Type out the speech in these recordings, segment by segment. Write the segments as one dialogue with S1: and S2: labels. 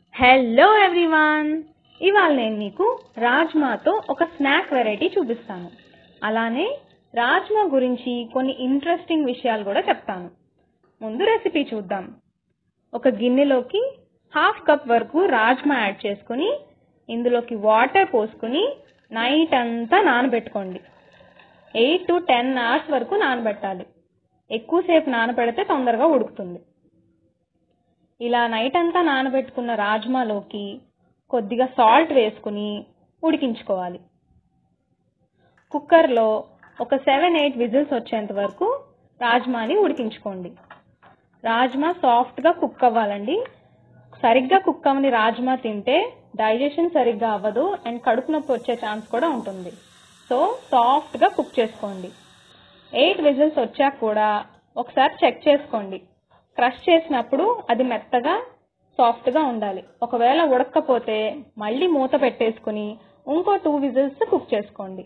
S1: hello everyone ఇవాళ నేను మీకు రాజ్మాతో ఒక స్నాక్ వెరైటీ చూపిస్తాను అలానే రాజ్మా గురించి కొన్ని ఇంట్రెస్టింగ్ విషయాలు కూడా చెప్తాను ముందు రెసిపీ చూద్దాం ఒక గిన్నెలోకి హాఫ్ కప్ వరకు రాజ్మా యాడ్ చేసుకుని ఇందులోకి వాటర్ పోసుకుని నైట్ అంతా నానబెట్టుకోండి ఎయిట్ టు టెన్ అవర్స్ వరకు నానబెట్టాలి ఎక్కువసేపు నానబెడితే తొందరగా ఉడుకుతుంది ఇలా నైట్ అంతా నానబెట్టుకున్న రాజ్మాలోకి కొద్దిగా సాల్ట్ వేసుకుని ఉడికించుకోవాలి కుక్కర్లో ఒక సెవెన్ ఎయిట్ విజిల్స్ వచ్చేంత వరకు రాజ్మాని ఉడికించుకోండి రాజ్మా సాఫ్ట్గా కుక్ అవ్వాలండి సరిగ్గా కుక్ అవ్వని రాజ్మా తింటే డైజెషన్ సరిగ్గా అవ్వదు అండ్ కడుపు నొప్పి వచ్చే ఛాన్స్ కూడా ఉంటుంది సో సాఫ్ట్గా కుక్ చేసుకోండి ఎయిట్ విజిల్స్ వచ్చాక కూడా ఒకసారి చెక్ చేసుకోండి క్రష్ చేసినప్పుడు అది మెత్తగా సాఫ్ట్గా ఉండాలి ఒకవేళ ఉడకపోతే మళ్ళీ మూత పెట్టేసుకుని ఇంకో టూ విజిల్స్ కుక్ చేసుకోండి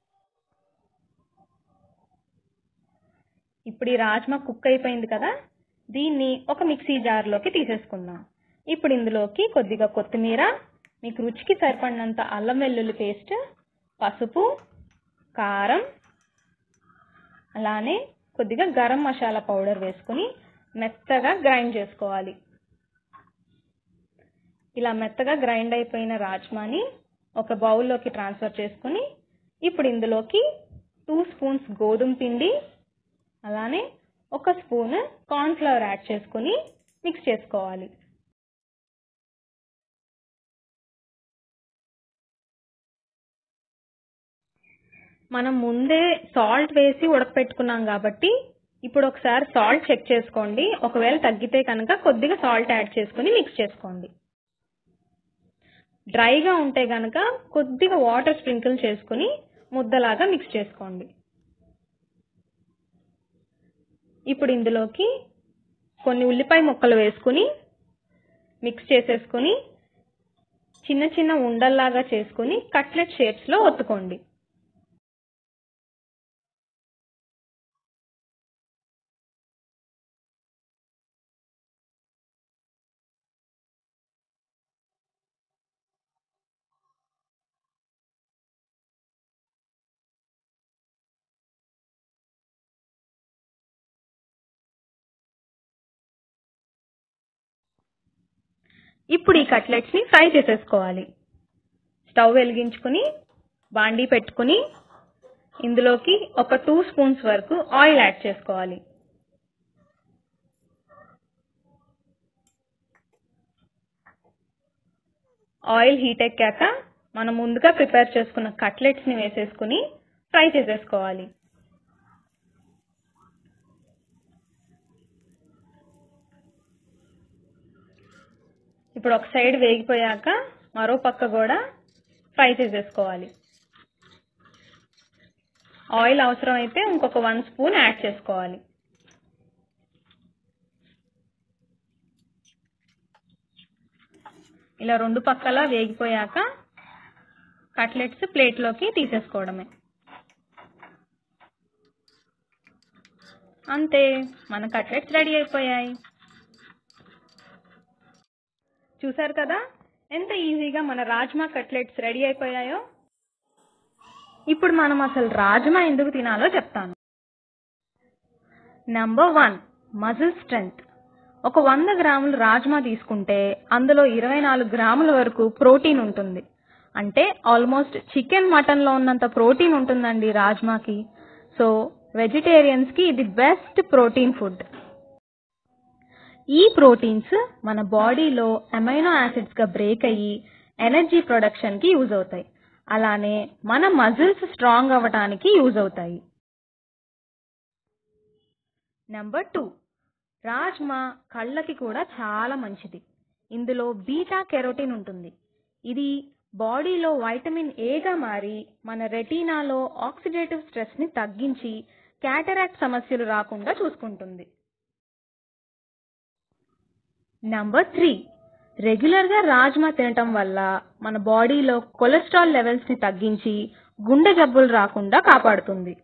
S1: ఇప్పుడు ఈ రాజ్మా కుక్ అయిపోయింది కదా దీన్ని ఒక మిక్సీ జార్లోకి తీసేసుకుందాం ఇప్పుడు ఇందులోకి కొద్దిగా కొత్తిమీర మీకు రుచికి సరిపడినంత అల్లం వెల్లుల్లి పేస్ట్ పసుపు కారం అలానే కొద్దిగా గరం మసాలా పౌడర్ వేసుకుని మెత్తగా గ్రైండ్ చేసుకోవాలి ఇలా మెత్తగా గ్రైండ్ అయిపోయిన రాజ్మాని ఒక బౌల్లోకి ట్రాన్స్ఫర్ చేసుకుని ఇప్పుడు ఇందులోకి టూ స్పూన్స్ గోధుమ పిండి అలానే ఒక స్పూన్ కార్న్ఫ్లవర్ యాడ్ చేసుకుని మిక్స్ చేసుకోవాలి మనం ముందే సాల్ట్ వేసి ఉడకపెట్టుకున్నాం కాబట్టి ఇప్పుడు ఒకసారి సాల్ట్ చెక్ చేసుకోండి ఒకవేళ తగ్గితే కనుక కొద్దిగా సాల్ట్ యాడ్ చేసుకుని మిక్స్ చేసుకోండి డ్రైగా ఉంటే కనుక కొద్దిగా వాటర్ స్ప్రింకిల్ చేసుకుని ముద్దలాగా మిక్స్ చేసుకోండి ఇప్పుడు ఇందులోకి కొన్ని ఉల్లిపాయ ముక్కలు వేసుకుని మిక్స్ చేసేసుకుని చిన్న చిన్న ఉండల్లాగా చేసుకుని కట్లెట్ షేప్స్లో ఒత్తుకోండి ఇప్పుడు ఈ కట్లెట్స్ ని ఫ్రై చేసేసుకోవాలి స్టవ్ వెలిగించుకుని బాండీ పెట్టుకుని ఇందులోకి ఒక టూ స్పూన్స్ వరకు ఆయిల్ యాడ్ చేసుకోవాలి ఆయిల్ హీట్ ఎక్కాక మనం ముందుగా ప్రిపేర్ చేసుకున్న కట్లెట్స్ ని వేసేసుకుని ఫ్రై చేసేసుకోవాలి ఇప్పుడు ఒక సైడ్ వేగిపోయాక మరో పక్క కూడా ఫ్రై చేసేసుకోవాలి ఆయిల్ అవసరం అయితే ఇంకొక వన్ స్పూన్ యాడ్ చేసుకోవాలి ఇలా రెండు పక్కల వేగిపోయాక కట్లెట్స్ ప్లేట్లోకి తీసేసుకోవడమే అంతే మన కట్లెట్స్ రెడీ అయిపోయాయి చూసారు కదా ఎంత ఈజీగా మన రాజ్మా కట్లెట్స్ రెడీ అయిపోయాయో ఇప్పుడు మనం అసలు రాజ్మా ఎందుకు తినాలో చెప్తాను నంబర్ వన్ మజిల్ స్ట్రెంగ్త్ ఒక వంద గ్రాములు రాజ్మా తీసుకుంటే అందులో ఇరవై నాలుగు గ్రాముల వరకు ప్రోటీన్ ఉంటుంది అంటే ఆల్మోస్ట్ చికెన్ మటన్లో ఉన్నంత ప్రోటీన్ ఉంటుందండి రాజ్మాకి సో వెజిటేరియన్స్కి ఇది బెస్ట్ ప్రోటీన్ ఫుడ్ ఈ ప్రోటీన్స్ మన బాడీలో అమైనో యాసిడ్స్ గా బ్రేక్ అయ్యి ఎనర్జీ ప్రొడక్షన్ కి యూజ్ అవుతాయి అలానే మన మజిల్స్ స్ట్రాంగ్ అవ్వటానికి యూజ్ అవుతాయి నెంబర్ టూ రాజ్మా కళ్ళకి కూడా చాలా మంచిది ఇందులో బీటా కెరోటిన్ ఉంటుంది ఇది బాడీలో వైటమిన్ ఏగా మారి మన రెటీనాలో ఆక్సిడేటివ్ స్ట్రెస్ ని తగ్గించి క్యాటరాక్ట్ సమస్యలు రాకుండా చూసుకుంటుంది నంబర్ త్రీ రెగ్యులర్ గా రాజ్మా తినటం వల్ల మన బాడీలో కొలెస్ట్రాల్ లెవెల్స్ ని తగ్గించి గుండె జబ్బులు రాకుండా కాపాడుతుంది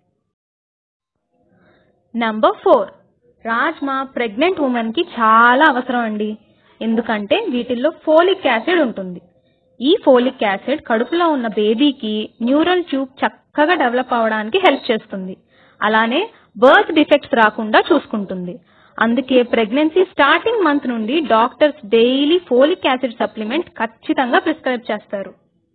S1: number four rajma pregnant women కి చాలా అవసరం అండి ఎందుకంటే వీటిల్లో ఫోలిక్ యాసిడ్ ఉంటుంది ఈ ఫోలిక్ యాసిడ్ కడుపులో ఉన్న బేబీకి న్యూరల్ ట్యూబ్ చక్కగా డెవలప్ అవడానికి హెల్ప్ చేస్తుంది అలానే బర్త్ డిఫెక్ట్స్ రాకుండా చూసుకుంటుంది అందుకే ప్రెగ్నెన్సీ స్టార్టింగ్ మంత్ నుండి doctors daily folic acid supplement ఖచ్చితంగా ప్రిస్క్రైబ్ చేస్తారు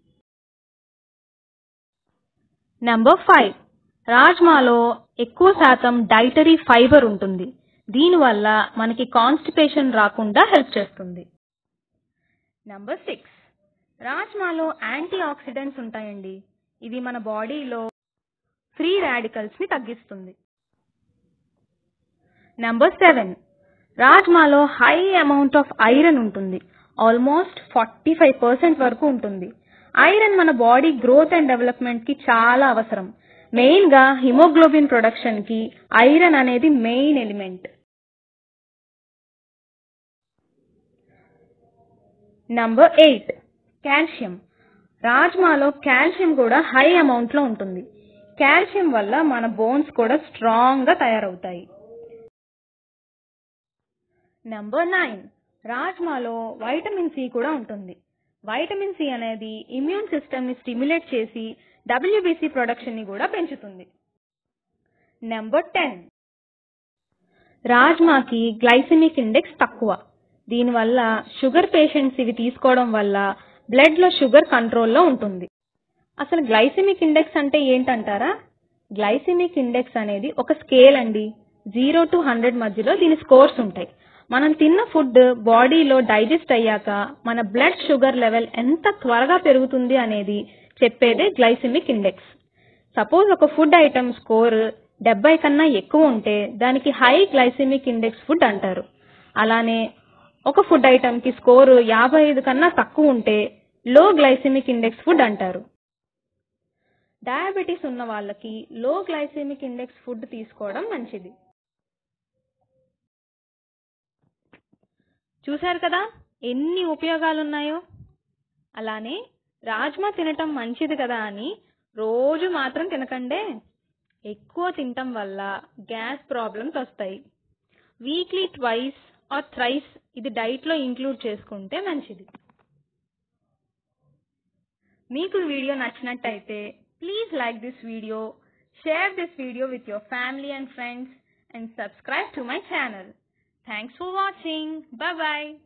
S1: నెంబర్ ఫైవ్ రాజ్మాలో ఎక్కువ శాతం డైటరీ ఫైబర్ ఉంటుంది దీనివల్ల మనకి కాన్స్టిపేషన్ రాకుండా హెల్ప్ చేస్తుంది నెంబర్ సిక్స్ రాజ్మాలో యాంటీ ఆక్సిడెంట్స్ ఉంటాయండి ఇవి మన బాడీలో ఫ్రీ రాడికల్స్ ని తగ్గిస్తుంది నెంబర్ సెవెన్ రాజ్మాలో హై అమౌంట్ ఆఫ్ ఐరన్ ఉంటుంది ఆల్మోస్ట్ ఫార్టీ ఫైవ్ పర్సెంట్ వరకు ఉంటుంది ఐరన్ మన బాడీ గ్రోత్ అండ్ డెవలప్మెంట్ కి చాలా అవసరం మెయిన్ గా హిమోగ్లోబిన్ ప్రొడక్షన్ కి ఐరన్ అనేది main element number eight calcium రాజ్మాలో కాల్షియం కూడా హై అమౌంట్ లో ఉంటుంది కాల్షియం వల్ల మన బోన్స్ కూడా స్ట్రాంగ్ గా తయారవుతాయి నంబర్ నైన్ రాజ్మాలో వైటమిన్ సి కూడా ఉంటుంది వైటమిన్ సి అనేది ఇమ్యూన్ సిస్టమ్ ని స్టిమ్యులేట్ చేసి డబ్ల్యూబీసీ ప్రొడక్షన్ ని కూడా పెంచుతుంది నెంబర్ టెన్ రాజ్మాకి గ్లైసిమిక్ ఇండెక్స్ తక్కువ దీనివల్ల షుగర్ పేషెంట్స్ ఇవి తీసుకోవడం వల్ల బ్లడ్ లో షుగర్ కంట్రోల్లో ఉంటుంది అసలు గ్లైసిమిక్ ఇండెక్స్ అంటే ఏంటంటారా గ్లైసిమిక్ ఇండెక్స్ అనేది ఒక స్కేల్ అండి జీరో టు హండ్రెడ్ మధ్యలో దీని స్కోర్స్ ఉంటాయి మనం తిన్న ఫుడ్ బాడీలో డైజెస్ట్ అయ్యాక మన బ్లడ్ షుగర్ లెవెల్ ఎంత త్వరగా పెరుగుతుంది అనేది చెప్పేదే గ్లైసిమిక్ ఇండెక్స్ సపోజ్ ఒక ఫుడ్ ఐటమ్ స్కోర్ డెబ్బై కన్నా ఎక్కువ ఉంటే దానికి హై గ్లైసిమిక్ ఇండెక్స్ ఫుడ్ అంటారు అలానే ఒక ఫుడ్ ఐటమ్ కి స్కోర్ యాభై ఐదు కన్నా తక్కువ ఉంటే లో గ్లైసిమిక్ ఇండెక్స్ ఫుడ్ అంటారు డయాబెటీస్ ఉన్న వాళ్ళకి లో గ్లైసిమిక్ ఇండెక్స్ ఫుడ్ తీసుకోవడం మంచిది చూశారు కదా ఎన్ని ఉపయోగాలు ఉన్నాయో అలానే రాజ్మా తినటం మంచిది కదా అని రోజు మాత్రం తినకండే ఎక్కువ తినటం వల్ల గ్యాస్ ప్రాబ్లమ్స్ వస్తాయి వీక్లీ ట్వైస్ ఆర్ థ్రైస్ ఇది డైట్ లో ఇంక్లూడ్ చేసుకుంటే మంచిది మీకు ఈ వీడియో నచ్చినట్టయితే please like this video share this video with your family and friends and subscribe to my channel thanks for watching bye bye